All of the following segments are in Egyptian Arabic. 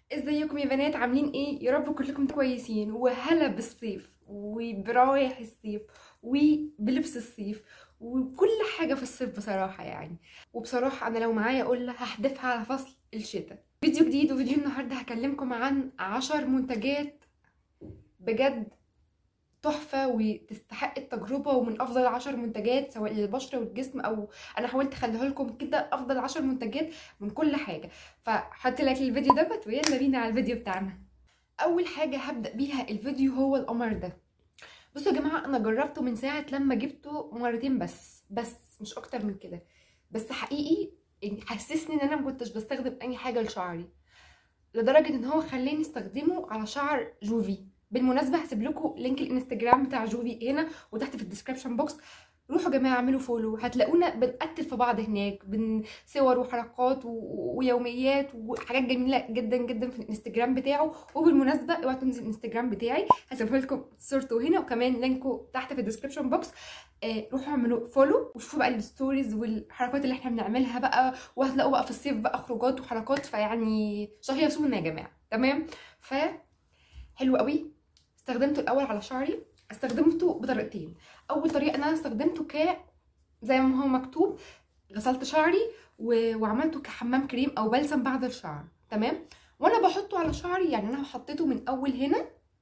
ازيكم يا بنات عاملين ايه يا رب كلكم كويسين وهلا بالصيف وبرايح الصيف وبلبس الصيف وكل حاجه في الصيف بصراحه يعني وبصراحه انا لو معايا اقول هحدفها على فصل الشتاء فيديو جديد وفيديو النهارده هكلمكم عن عشر منتجات بجد تحفة وتستحق التجربة ومن أفضل عشر منتجات سواء للبشرة والجسم أو أنا حاولت أخليها لكم كده أفضل عشر منتجات من كل حاجة فحط لايك للفيديو دوت ويلا بينا على الفيديو بتاعنا أول حاجة هبدأ بيها الفيديو هو القمر ده بصوا يا جماعة أنا جربته من ساعة لما جبته مرتين بس بس مش أكتر من كده بس حقيقي يعني حسسني إن أنا مكنتش بستخدم أي حاجة لشعري لدرجة إن هو خلاني استخدمه على شعر جوفي بالمناسبه هسيب لكم لينك الانستجرام بتاع جوفي هنا وتحت في الديسكربشن بوكس روحوا يا جماعه اعملوا فولو هتلاقونا بنقتل في بعض هناك بن صور وحركات و... ويوميات وحاجات جميله جدا جدا في الانستجرام بتاعه وبالمناسبه اوعوا تنسوا الانستجرام بتاعي هسيبه لكم صورته هنا وكمان لينكه تحت في الديسكربشن بوكس آه روحوا اعملوا فولو وشوفوا بقى الستوريز والحركات اللي احنا بنعملها بقى وهتلاقوا بقى في الصيف بقى خروجات وحركات فيعني شهيصونا يا جماعه تمام ف حلو قوي استخدمته الاول على شعري استخدمته بطريقتين اول طريقه ان انا استخدمته ك زي ما هو مكتوب غسلت شعري و... وعملته كحمام كريم او بلسم بعد الشعر تمام وانا بحطه على شعري يعني انا حطيته من اول هنا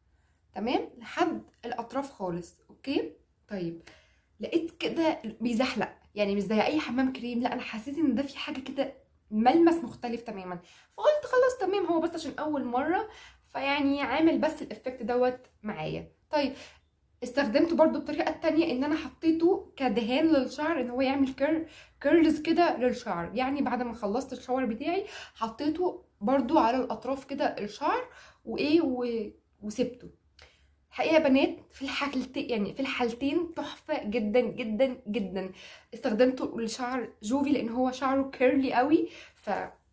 تمام لحد الاطراف خالص اوكي طيب لقيت كده بيزحلق يعني مش زي اي حمام كريم لا انا حسيت ان ده في حاجه كده ملمس مختلف تماما فقلت خلاص تمام هو بس عشان اول مره فيعني عامل بس الافكت دوت معايا طيب استخدمته برضو الطريقه التانية ان انا حطيته كدهان للشعر ان هو يعمل كير كيرلز كده للشعر يعني بعد ما خلصت الشاور بتاعي حطيته برضو على الاطراف كده الشعر وايه و... وسبته حقيقه بنات في الحالتين يعني في الحالتين تحفه جدا جدا جدا استخدمته لشعر جوفي لان هو شعره كيرلي قوي ف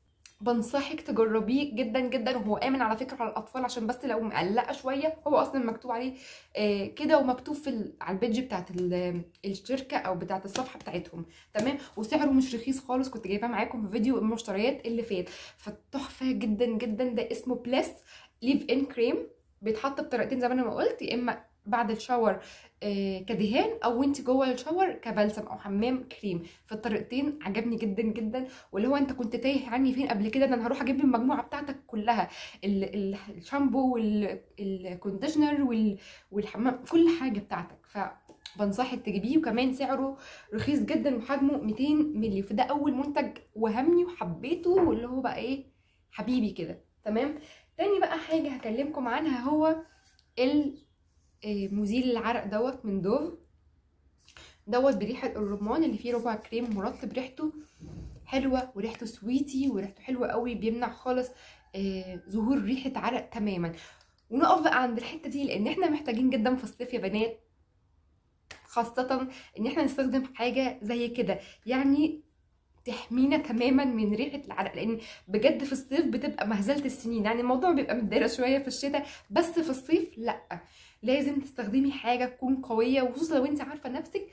بنصحك تجربيه جدا جدا وهو امن على فكره على الاطفال عشان بس لو مقلقه شويه هو اصلا مكتوب عليه آه كده ومكتوب في ال... على البيج بتاعت الشركه او بتاعت الصفحه بتاعتهم تمام وسعره مش رخيص خالص كنت جايباه معاكم في فيديو المشتريات اللي فات فتحفه جدا جدا ده اسمه بلس ليف ان كريم بيتحط بطريقتين زي ما انا ما قلت يا اما بعد الشاور آه كدهان او انت جوه الشاور كبلسم او حمام كريم فالطريقتين عجبني جدا جدا واللي هو انت كنت تايه عني فين قبل كده ده انا هروح اجيب المجموعه بتاعتك كلها الشامبو والكونديشنر والحمام كل حاجه بتاعتك ف بنصحك تجيبيه وكمان سعره رخيص جدا وحجمه 200 مللي فده اول منتج وهمني وحبيته واللي هو بقى ايه حبيبي كده تمام تاني بقى حاجه هكلمكم عنها هو ال مزيل العرق دوت من دوف دوت بريحه الرمان اللي فيه ربع كريم مرطب ريحته حلوه وريحته سويتي وريحته حلوه قوي بيمنع خالص آه ظهور ريحه عرق تماما ونقف بقى عند الحته دي لان احنا محتاجين جدا في الصيف يا بنات خاصه ان احنا نستخدم حاجه زي كده يعني تحمينا تماما من ريحه العرق لان بجد في الصيف بتبقى مهزله السنين يعني الموضوع بيبقى متدارى شويه في الشتاء بس في الصيف لا لازم تستخدمي حاجه تكون قويه وخصوصا لو انت عارفه نفسك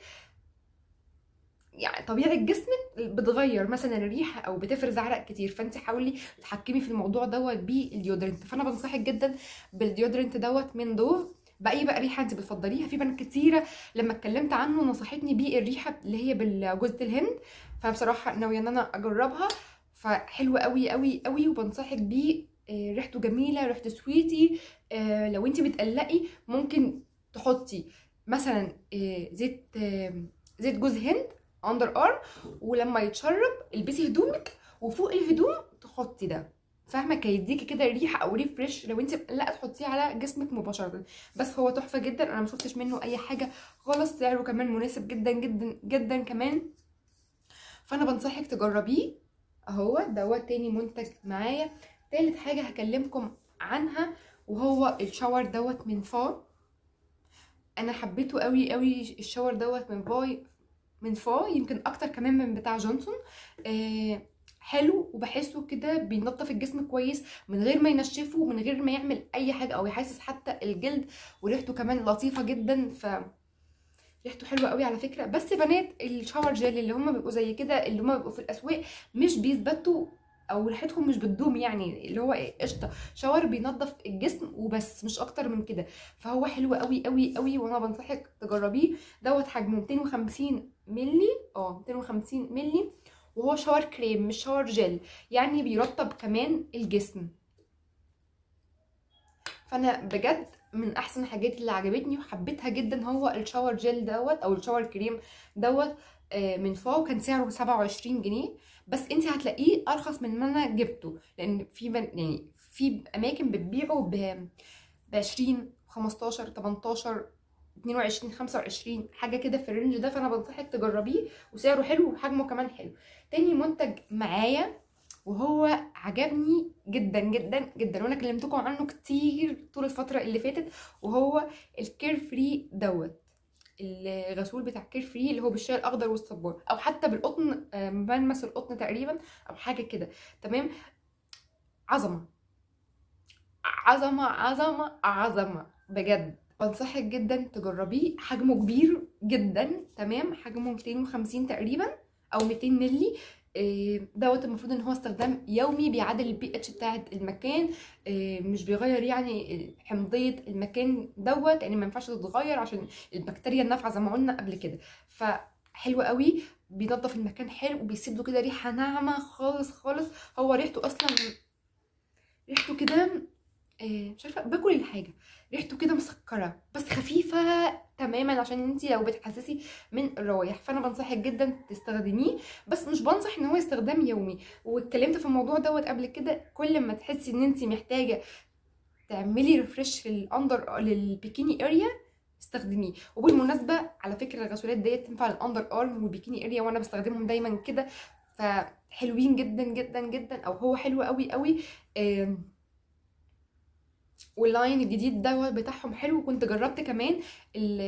يعني طبيعه جسمك بتغير مثلا الريحه او بتفرز عرق كتير فانت حاولي تتحكمي في الموضوع دوت بالديودرنت فانا بنصحك جدا بالديودرنت دوت من دوف باي بقى ريحه انت بتفضليها في بنات كتيره لما اتكلمت عنه نصحتني بيه الريحه اللي هي بالجوزة الهند فبصراحه ناويه ان انا اجربها فحلوه قوي قوي قوي وبنصحك بيه ريحته جميله ريحته سويتي لو انت بتقلقي ممكن تحطي مثلا زيت زيت جوز هند اندر ارم ولما يتشرب البسي هدومك وفوق الهدوم تحطي ده فاهمه كيديكي كده ريحه او ريفرش لو انت مقلقه تحطيه على جسمك مباشره بس هو تحفه جدا انا ما شفتش منه اي حاجه خالص سعره كمان مناسب جدا جدا جدا كمان فانا بنصحك تجربيه اهو دوت تاني منتج معايا تالت حاجة هكلمكم عنها وهو الشاور دوت من فا انا حبيته قوي قوي الشاور دوت من فاي من فا يمكن اكتر كمان من بتاع جونسون آه حلو وبحسه كده بينظف الجسم كويس من غير ما ينشفه من غير ما يعمل اي حاجه او يحسس حتى الجلد وريحته كمان لطيفه جدا ف ريحته حلوه قوي على فكره بس بنات الشاور جيل اللي هم بيبقوا زي كده اللي هم بيبقوا في الاسواق مش بيثبتوا او ريحتهم مش بتدوم يعني اللي هو ايه قشطه شاور بينظف الجسم وبس مش اكتر من كده فهو حلو قوي قوي قوي وانا بنصحك تجربيه دوت حجمه 250 مللي اه 250 مللي وهو شاور كريم مش شاور جل يعني بيرطب كمان الجسم فانا بجد من احسن الحاجات اللي عجبتني وحبيتها جدا هو الشاور جل دوت او الشاور كريم دوت آه، من فاو كان سعره 27 جنيه بس انت هتلاقيه ارخص من ما انا جبته لان في بن... يعني في اماكن بتبيعه ب ب 20 15 18 22 25 حاجه كده في الرينج ده فانا بنصحك تجربيه وسعره حلو وحجمه كمان حلو تاني منتج معايا وهو عجبني جدا جدا جدا وانا كلمتكم عنه كتير طول الفتره اللي فاتت وهو الكير فري دوت الغسول بتاع كير فري اللي هو بالشاي الاخضر والصبار او حتى بالقطن آه، ملمس القطن تقريبا او حاجه كده تمام عظمه عظمه عظمه عظمه بجد بنصحك جدا تجربيه حجمه كبير جدا تمام حجمه 250 تقريبا او 200 مللي إيه، دوت المفروض ان هو استخدام يومي بيعادل البي اتش بتاعت المكان إيه، مش بيغير يعني حمضيه المكان دوت يعني ما ينفعش تتغير عشان البكتيريا النافعه زي ما قلنا قبل كده فحلو قوي بينظف المكان حلو وبيسيب له كده ريحه ناعمه خالص خالص هو ريحته اصلا ريحته كده إيه، مش عارفه باكل الحاجه ريحته كده مسكره بس خفيفه تماما عشان انت لو بتحسسي من الروايح فانا بنصحك جدا تستخدميه بس مش بنصح ان هو استخدام يومي واتكلمت في الموضوع دوت قبل كده كل ما تحسي ان انت محتاجه تعملي ريفرش للاندر للبيكيني اريا استخدميه وبالمناسبه على فكره الغسولات ديت تنفع للاندر ارم والبيكيني اريا وانا بستخدمهم دايما كده فحلوين جدا جدا جدا او هو حلو قوي قوي آم، واللاين الجديد دوت بتاعهم حلو وكنت جربت كمان ال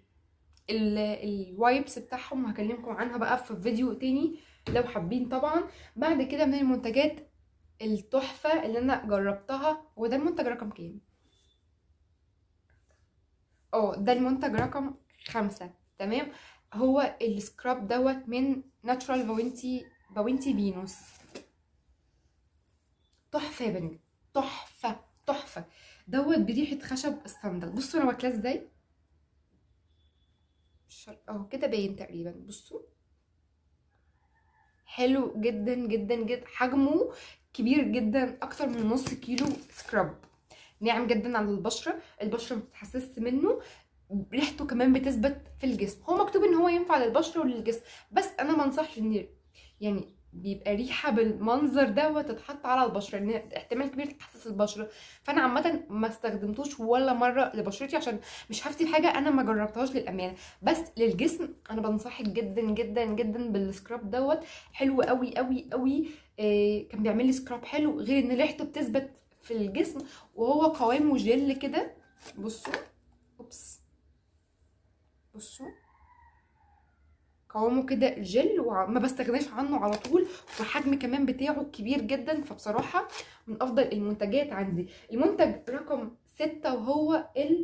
ال الوايبس بتاعهم هكلمكم عنها بقى في فيديو تاني لو حابين طبعا بعد كده من المنتجات التحفة اللي انا جربتها وده المنتج رقم كام اه ده المنتج رقم خمسة تمام هو السكراب دوت من ناتشورال باوينتي باوينتي فينوس تحفة يا بنات تحفة تحفة دوت بريحة خشب الصندل بصوا انا واكلاه ازاي شر- اهو كده باين تقريبا بصوا حلو جدا جدا جدا حجمه كبير جدا اكتر من نص كيلو سكراب ناعم جدا على البشره البشره ما بتتحسسش منه ريحته كمان بتثبت في الجسم هو مكتوب ان هو ينفع للبشره وللجسم بس انا ما انصحش ان يعني بيبقى ريحه بالمنظر ده وتتحط على البشره لان احتمال كبير تحسس البشره فانا عامه ما استخدمتوش ولا مره لبشرتي عشان مش هفتي حاجه انا ما جربتهاش للامانه بس للجسم انا بنصحك جدا جدا جدا بالسكراب دوت حلو قوي قوي قوي إيه كان بيعمل لي سكراب حلو غير ان ريحته بتثبت في الجسم وهو قوامه جل كده بصوا اوبس بصوا قوامه كده جل وما بستغناش عنه على طول والحجم كمان بتاعه كبير جدا فبصراحة من أفضل المنتجات عندي المنتج رقم ستة وهو ال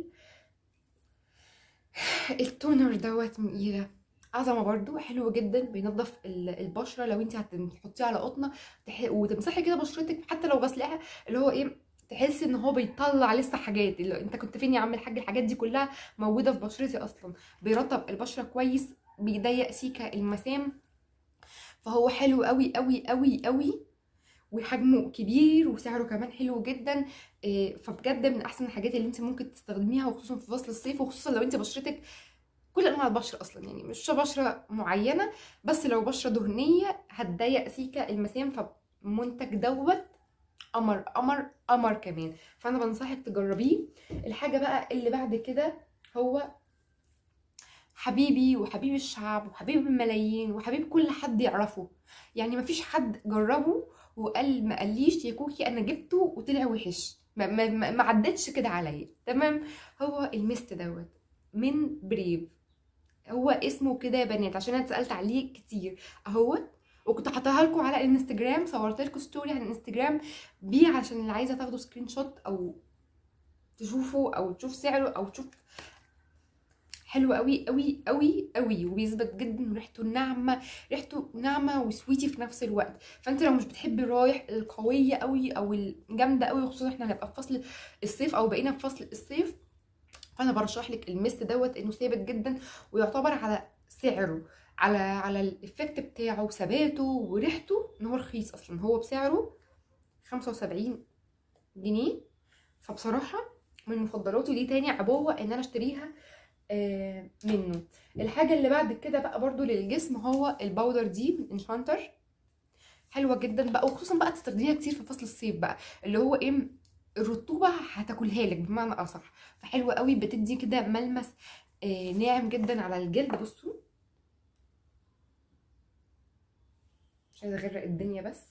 التونر دوت من ايرا عظمه برضو حلو جدا بينظف ال- البشره لو انت هتحطيه على قطنه تح... وتمسحي كده بشرتك حتى لو غسلاها اللي هو ايه تحسي ان هو بيطلع لسه حاجات اللي انت كنت فين يا عم الحاج الحاجات دي كلها موجوده في بشرتي اصلا بيرطب البشره كويس بيضيق سيكه المسام فهو حلو قوي قوي قوي قوي وحجمه كبير وسعره كمان حلو جدا إيه، فبجد من احسن الحاجات اللي انت ممكن تستخدميها وخصوصا في فصل الصيف وخصوصا لو انت بشرتك كل انواع البشره اصلا يعني مش بشره معينه بس لو بشره دهنيه هتضيق سيكه المسام فمنتج دوت قمر قمر قمر كمان فانا بنصحك تجربيه الحاجه بقى اللي بعد كده هو حبيبي وحبيب الشعب وحبيب الملايين وحبيب كل حد يعرفه يعني مفيش حد جربه وقال ما قاليش يا كوكي انا جبته وطلع وحش ما, ما, ما ما عدتش كده عليا تمام هو الميست دوت من بريف هو اسمه كده يا بنات عشان انا اتسالت عليه كتير اهوت وكنت حاطاها لكم على الانستجرام صورت لكم ستوري على الانستجرام بيه عشان اللي عايزه تاخدوا سكرين شوت او تشوفوا او تشوف سعره او تشوف حلو قوي قوي قوي قوي وبيثبت جدا وريحته ناعمه ريحته ناعمه وسويتي في نفس الوقت فانت لو مش بتحبي الرايح القويه قوي او الجامده قوي خصوصا احنا هنبقى في فصل الصيف او بقينا في فصل الصيف فانا برشح لك الميست دوت انه ثابت جدا ويعتبر على سعره على على الايفكت بتاعه وثباته وريحته ان هو رخيص اصلا هو بسعره 75 جنيه فبصراحه من مفضلاتي ليه تاني عبوه ان انا اشتريها آه منه الحاجه اللي بعد كده بقى برضو للجسم هو الباودر دي من انشانتر حلوه جدا بقى وخصوصا بقى تستخدميها كتير في فصل الصيف بقى اللي هو ايه الرطوبه هتاكلها لك بمعنى اصح فحلوه قوي بتدي كده ملمس آه ناعم جدا على الجلد بصوا مش عايزه اغرق الدنيا بس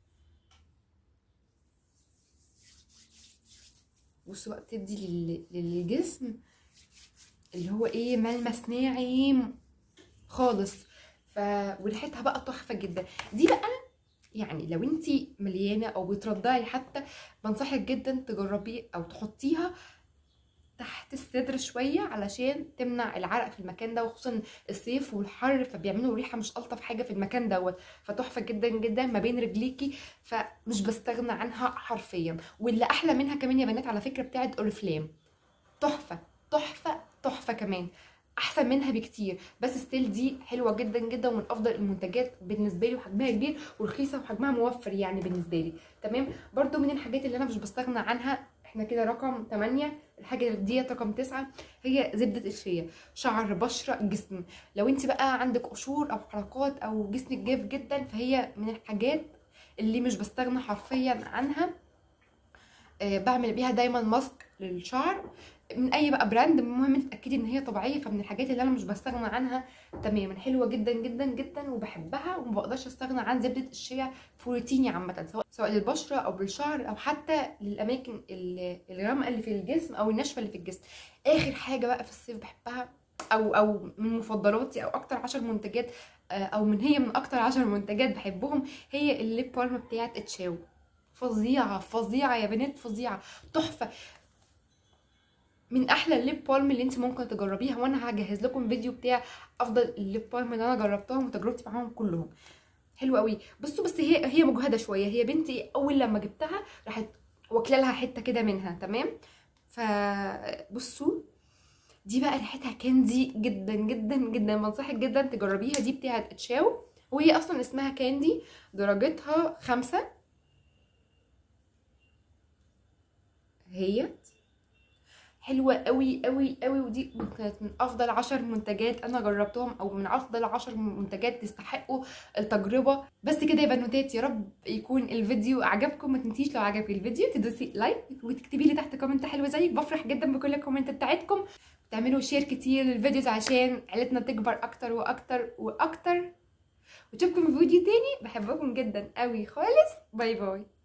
بصوا بقى بتدي لل... للجسم اللي هو ايه ملمس ناعم خالص ف وريحتها بقى تحفه جدا دي بقى يعني لو انت مليانه او بترضعي حتى بنصحك جدا تجربيه او تحطيها تحت الصدر شويه علشان تمنع العرق في المكان ده وخصوصا الصيف والحر فبيعملوا ريحه مش الطف حاجه في المكان دوت فتحفه جدا جدا ما بين رجليكي فمش بستغنى عنها حرفيا واللي احلى منها كمان يا بنات على فكره بتاعت اوريفلام تحفه تحفه تحفه كمان احسن منها بكتير بس ستيل دي حلوه جدا جدا ومن افضل المنتجات بالنسبه لي وحجمها كبير ورخيصه وحجمها موفر يعني بالنسبه لي تمام برده من الحاجات اللي انا مش بستغنى عنها احنا كده رقم 8 الحاجه ديت رقم 9 هي زبده الشيا شعر بشره جسم لو انت بقى عندك قشور او حركات او جسمك جاف جدا فهي من الحاجات اللي مش بستغنى حرفيا عنها أه بعمل بيها دايما ماسك للشعر من اي بقى براند المهم تتاكدي ان هي طبيعيه فمن الحاجات اللي انا مش بستغنى عنها تماما حلوه جدا جدا جدا وبحبها وما بقدرش استغنى عن زبده الشيا في روتيني عامه سواء سواء للبشره او للشعر او حتى للاماكن الغامقه اللي في الجسم او الناشفه اللي في الجسم اخر حاجه بقى في الصيف بحبها او او من مفضلاتي او اكتر عشر منتجات او من هي من اكتر عشر منتجات بحبهم هي الليب بالم بتاعت اتشاو فظيعه فظيعه يا بنات فظيعه تحفه من احلى الليب بالم اللي انت ممكن تجربيها وانا هجهز لكم فيديو بتاع افضل الليب بالم اللي انا جربتهم وتجربتي معاهم كلهم حلو قوي بصوا بس هي هي مجهده شويه هي بنتي اول لما جبتها راحت واكله لها حته كده منها تمام فبصوا دي بقى ريحتها كاندي جدا جدا جدا بنصحك جدا تجربيها دي بتاعت اتشاو وهي اصلا اسمها كاندي درجتها خمسة هي حلوه قوي قوي قوي ودي كانت من افضل عشر منتجات انا جربتهم او من افضل عشر منتجات تستحقوا التجربه بس كده يا بنوتات يا رب يكون الفيديو عجبكم ما تنسيش لو عجبك الفيديو تدوسي لايك وتكتبي لي تحت كومنت حلو زيك بفرح جدا بكل الكومنتات بتاعتكم تعملوا شير كتير للفيديوز عشان عيلتنا تكبر اكتر واكتر واكتر واشوفكم في فيديو تاني بحبكم جدا قوي خالص باي باي